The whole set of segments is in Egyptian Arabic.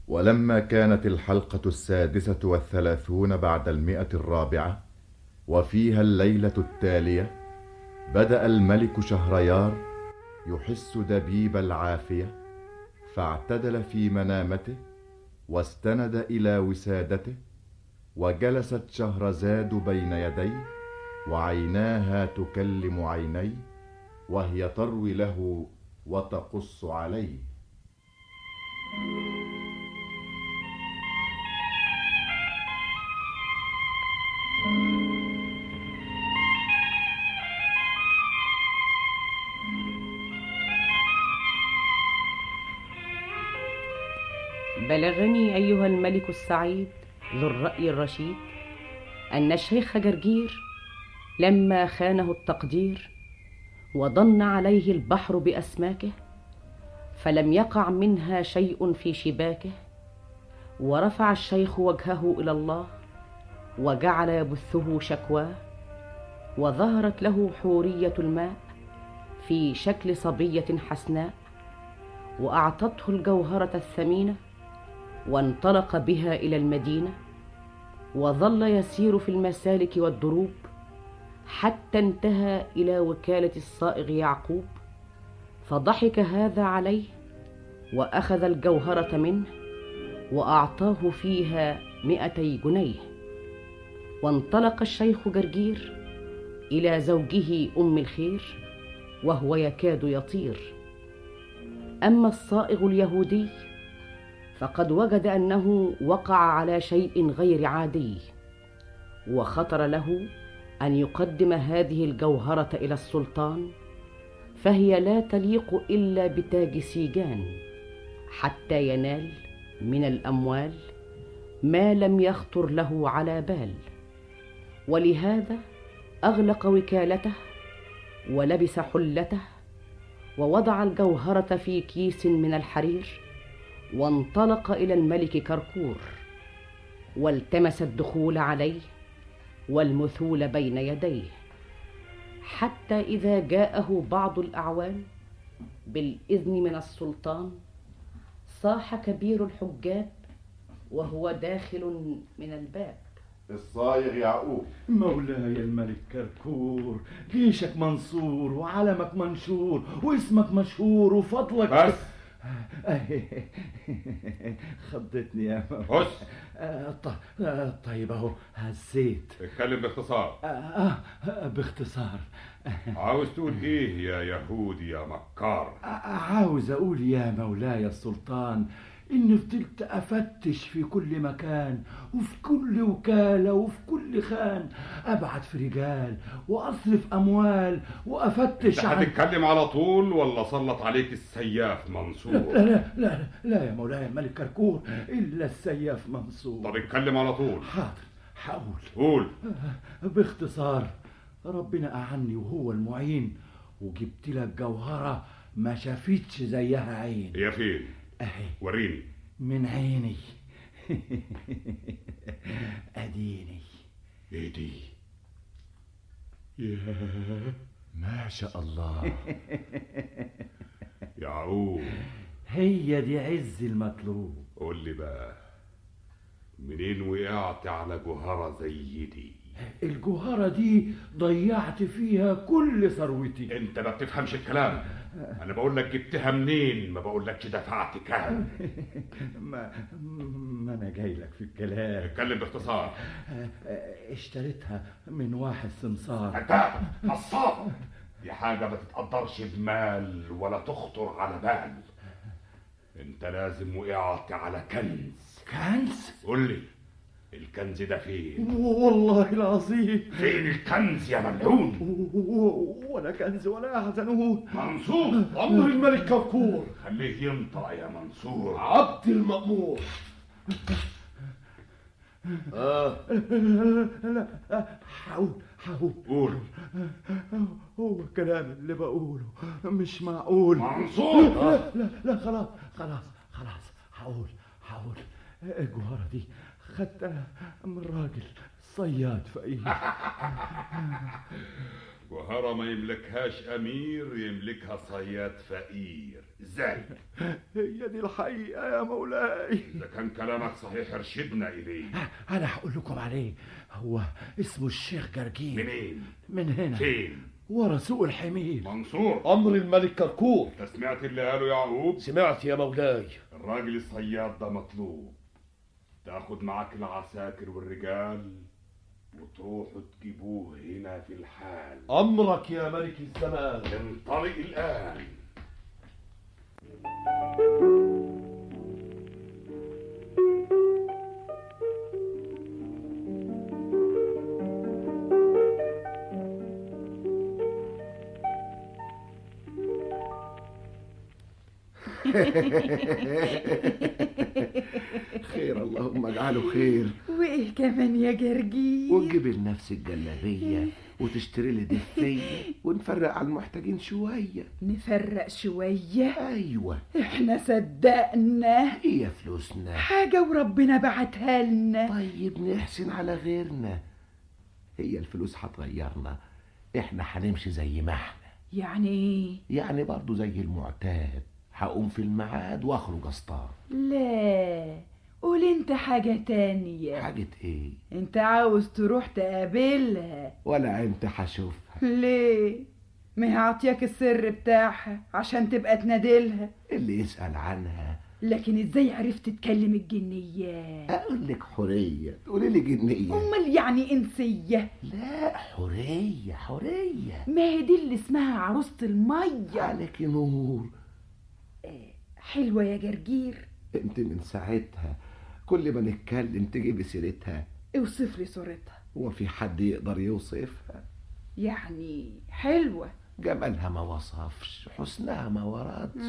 ولما كانت الحلقة السادسة والثلاثون بعد المئة الرابعة وفيها الليلة التالية بدأ الملك شهريار يحس دبيب العافية فاعتدل في منامته واستند إلى وسادته وجلست شهرزاد بين يديه وعيناها تكلم عينيه وهي تروي له وتقص عليه بلغني أيها الملك السعيد ذو الرأي الرشيد أن الشيخ جرجير لما خانه التقدير وضن عليه البحر بأسماكه فلم يقع منها شيء في شباكه ورفع الشيخ وجهه إلى الله وجعل يبثه شكواه وظهرت له حورية الماء في شكل صبية حسناء وأعطته الجوهرة الثمينة وانطلق بها الى المدينه وظل يسير في المسالك والدروب حتى انتهى الى وكاله الصائغ يعقوب فضحك هذا عليه واخذ الجوهره منه واعطاه فيها مائتي جنيه وانطلق الشيخ جرجير الى زوجه ام الخير وهو يكاد يطير اما الصائغ اليهودي فقد وجد انه وقع على شيء غير عادي وخطر له ان يقدم هذه الجوهره الى السلطان فهي لا تليق الا بتاج سيجان حتى ينال من الاموال ما لم يخطر له على بال ولهذا اغلق وكالته ولبس حلته ووضع الجوهره في كيس من الحرير وانطلق الى الملك كركور والتمس الدخول عليه والمثول بين يديه حتى اذا جاءه بعض الاعوان بالاذن من السلطان صاح كبير الحجاب وهو داخل من الباب الصايغ يعقوب مولاي الملك كركور جيشك منصور وعلمك منشور واسمك مشهور وفضلك بس خضتني يا بص آه، ط- آه، طيب اهو هزيت اتكلم باختصار آه، آه، باختصار عاوز تقول ايه يا يهودي يا مكار آه، عاوز اقول يا مولاي السلطان اني فضلت افتش في كل مكان وفي كل وكاله وفي كل خان ابعت في رجال واصرف اموال وافتش انت عن هتتكلم على طول ولا سلط عليك السياف منصور لا لا لا لا يا مولاي الملك كركور الا السياف منصور طب اتكلم على طول حاضر هقول قول باختصار ربنا أعني وهو المعين وجبت لك جوهرة ما شافتش زيها عين هي فين أهي وريني من عيني أديني ايه دي ما شاء الله يعقوب هي دي عز المطلوب قول لي بقى منين وقعت على جوهرة زي دي الجوهرة دي ضيعت فيها كل ثروتي انت ما بتفهمش الكلام انا بقول لك جبتها منين ما بقول لكش دفعت كام ما, ما أنا جاي لك في الكلام اتكلم باختصار اشتريتها من واحد سمسار كذاب نصاب دي حاجة ما تتقدرش بمال ولا تخطر على بال انت لازم وقعت على كنز كنز قول لي الكنز ده فين والله العظيم فين الكنز يا ملعون ولا كنز ولا يحزنون منصور أمر الملك كركور خليه ينطق يا منصور عبد المأمور لا حاول حاول قول هو الكلام اللي بقوله مش معقول منصور لا لا لا خلاص خلاص خلاص هقول هقول الجوهرة دي خدتها من راجل صياد فقير جوهرة ما يملكهاش أمير يملكها صياد فقير ازاي؟ هي دي الحقيقة يا مولاي إذا كان كلامك صحيح ارشدنا إليه أنا هقول لكم عليه هو اسمه الشيخ جرجير منين؟ من هنا فين؟ ورا سوق الحمير منصور أمر الملك كركور انت سمعت اللي قاله يعقوب؟ سمعت يا مولاي الراجل الصياد ده مطلوب تاخد معاك العساكر والرجال وتروحوا تجيبوه هنا في الحال أمرك يا ملك الزمان انطلق الآن خير اللهم اجعله خير وايه كمان يا جرجير وتجيب لنفسك جلابية وتشتري لي دفية ونفرق على المحتاجين شوية نفرق شوية أيوة احنا صدقنا هي فلوسنا حاجة وربنا بعتها لنا طيب نحسن على غيرنا هي الفلوس هتغيرنا احنا هنمشي زي ما احنا يعني ايه يعني برضو زي المعتاد هقوم في الميعاد واخرج اصطاد لا قول انت حاجة تانية حاجة ايه انت عاوز تروح تقابلها ولا انت هشوفها ليه ما هي عطياك السر بتاعها عشان تبقى تنادلها اللي يسأل عنها لكن ازاي عرفت تكلم الجنيات اقول لك حرية تقولي لي جنية امال يعني انسية لا حرية حرية ما هي دي اللي اسمها عروسة المية عليك نور حلوة يا جرجير انت من ساعتها كل ما نتكلم تجيبي سيرتها اوصف لي صورتها هو في حد يقدر يوصفها يعني حلوة جمالها ما وصفش حسنها ما وردش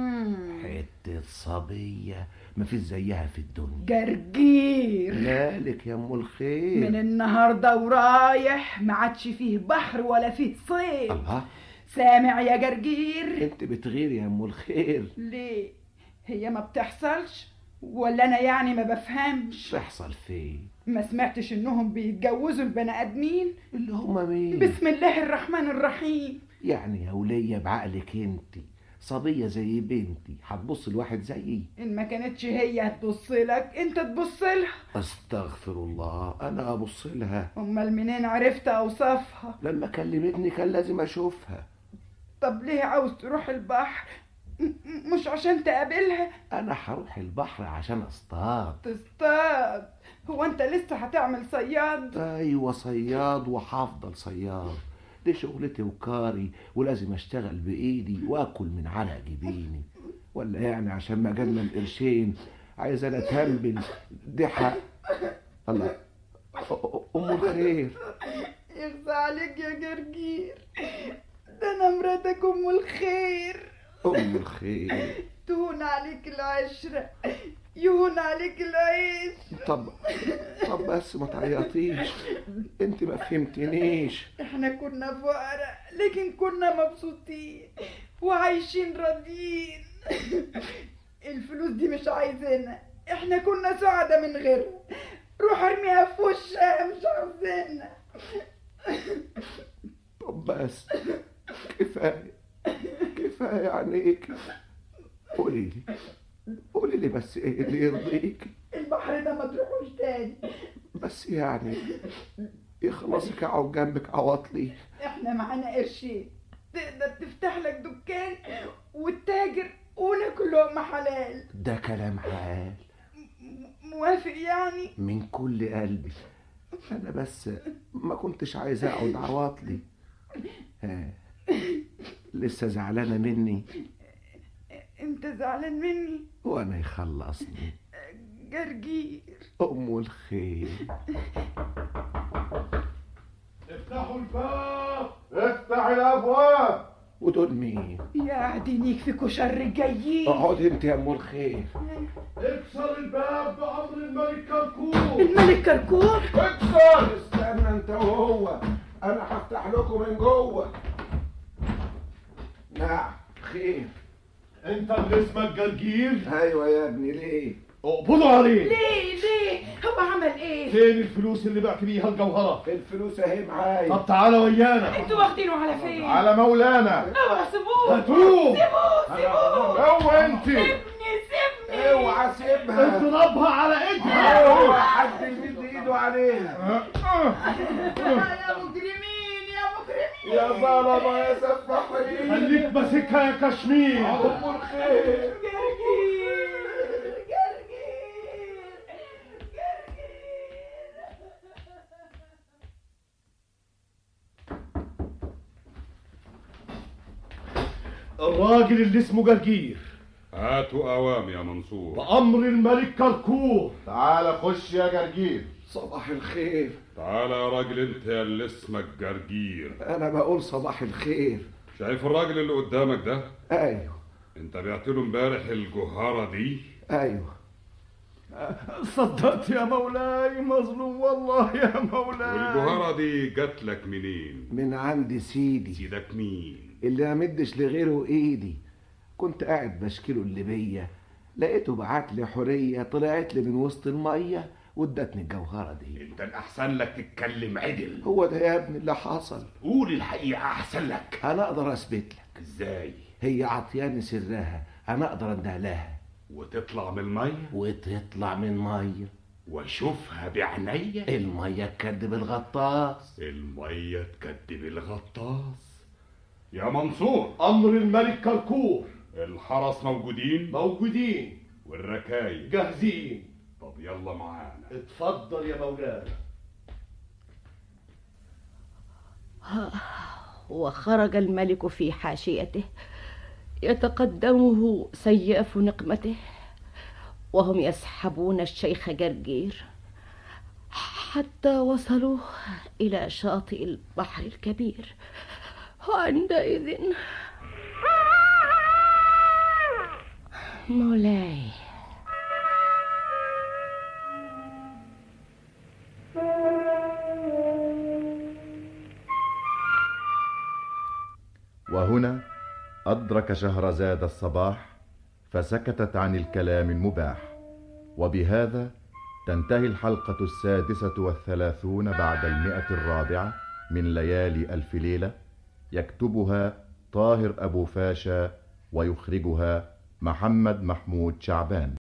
حتة صبية ما فيش زيها في الدنيا جرجير مالك يا ام الخير من النهاردة ورايح ما عادش فيه بحر ولا فيه صيد الله سامع يا جرجير انت بتغيري يا ام الخير ليه هي ما بتحصلش ولا انا يعني ما بفهمش تحصل فين ما سمعتش انهم بيتجوزوا البني ادمين اللي هم مين بسم الله الرحمن الرحيم يعني يا ولية بعقلك انت صبية زي بنتي هتبص لواحد زيي ان ما كانتش هي هتبص لك انت تبص لها استغفر الله انا ابص لها امال منين عرفت اوصافها لما كلمتني كان لازم اشوفها طب ليه عاوز تروح البحر م- م- مش عشان تقابلها انا هروح البحر عشان اصطاد تصطاد هو انت لسه هتعمل صياد ايوه صياد وهفضل صياد دي شغلتي وكاري ولازم اشتغل بايدي واكل من علق جبيني ولا يعني عشان ما جالنا القرشين عايز انا اتهمبل دي حق الله ام الخير يخزى عليك يا جرجير ده انا مراتك ام الخير ام الخير تهون عليك العشرة يهون عليك العيش طب طب بس ما تعيطيش انت ما فهمتنيش احنا كنا فقراء لكن كنا مبسوطين وعايشين راضيين الفلوس دي مش عايزينها احنا كنا سعداء من غيرها روح ارميها في وشها مش عاوزينها طب بس كفايه كفايه عليك قولي لي قولي لي بس ايه اللي يرضيك البحر ده ما تروحوش تاني بس يعني يخلصك اقعد جنبك عواطلي احنا معانا قرشين تقدر تفتح لك دكان وتتاجر وناكل لقمة حلال ده كلام عال م- موافق يعني من كل قلبي انا بس ما كنتش عايز اقعد عواطلي ها لسه زعلانه مني انت زعلان مني وانا يخلصني جرجير ام الخير افتحوا الباب افتح الابواب ودول مين يا قاعدين يكفيكوا شر جايين اقعد انت يا ام الخير اكسر الباب بأمر الملك كركور الملك كركور اكسر استنى انت وهو انا هفتح لكم من جوه نعم خير انت اللي اسمك جرجير ايوه يا ابني ليه اقبضوا عليه ليه ليه هو عمل ايه فين الفلوس اللي بعت بيها الجوهرة الفلوس اهي معايا طب تعالى ويانا انتوا واخدينه على فين على مولانا اوعى سيبوه هاتوه سيبوه سيبوه اوعى انت سيبني سيبني اوعى سيبها اضربها على ايدها اوعى حد يمد ايده عليها يا مجرمين يا مجرمين يا ظلمه يا سفاحين خليك ماسكها يا كشمير ام الخير جرجير جرجير جرجير الراجل اللي اسمه جرجير هاتوا اوام يا منصور بأمر الملك كركور تعال خش يا جرجير صباح الخير تعالى يا راجل انت يا اللي اسمك جرجير انا بقول صباح الخير شايف الراجل اللي قدامك ده ايوه انت بعت له امبارح الجوهرة دي ايوه صدقت يا مولاي مظلوم والله يا مولاي والجوهرة دي جات لك منين من عند سيدي سيدك مين اللي ما مدش لغيره ايدي كنت قاعد بشكله اللي بيا لقيته بعت لي حوريه طلعت لي من وسط الميه وادتني الجوهره دي انت الاحسن لك تتكلم عدل هو ده يا ابني اللي حصل قول الحقيقة احسن لك انا اقدر اثبت لك ازاي هي عطياني سرها انا اقدر انده لها وتطلع من المية وتطلع من ميه واشوفها بعينيا الميه تكدب الغطاس المية تكدب الغطاس يا منصور أمر الملك كركور الحرس موجودين موجودين والركايب جاهزين طب يلا معانا اتفضل يا مولانا وخرج الملك في حاشيته يتقدمه سياف نقمته وهم يسحبون الشيخ جرجير حتى وصلوا إلى شاطئ البحر الكبير وعندئذ مولاي وهنا أدرك شهرزاد الصباح فسكتت عن الكلام المباح وبهذا تنتهي الحلقة السادسة والثلاثون بعد المئة الرابعة من ليالي ألف ليلة يكتبها طاهر أبو فاشا ويخرجها محمد محمود شعبان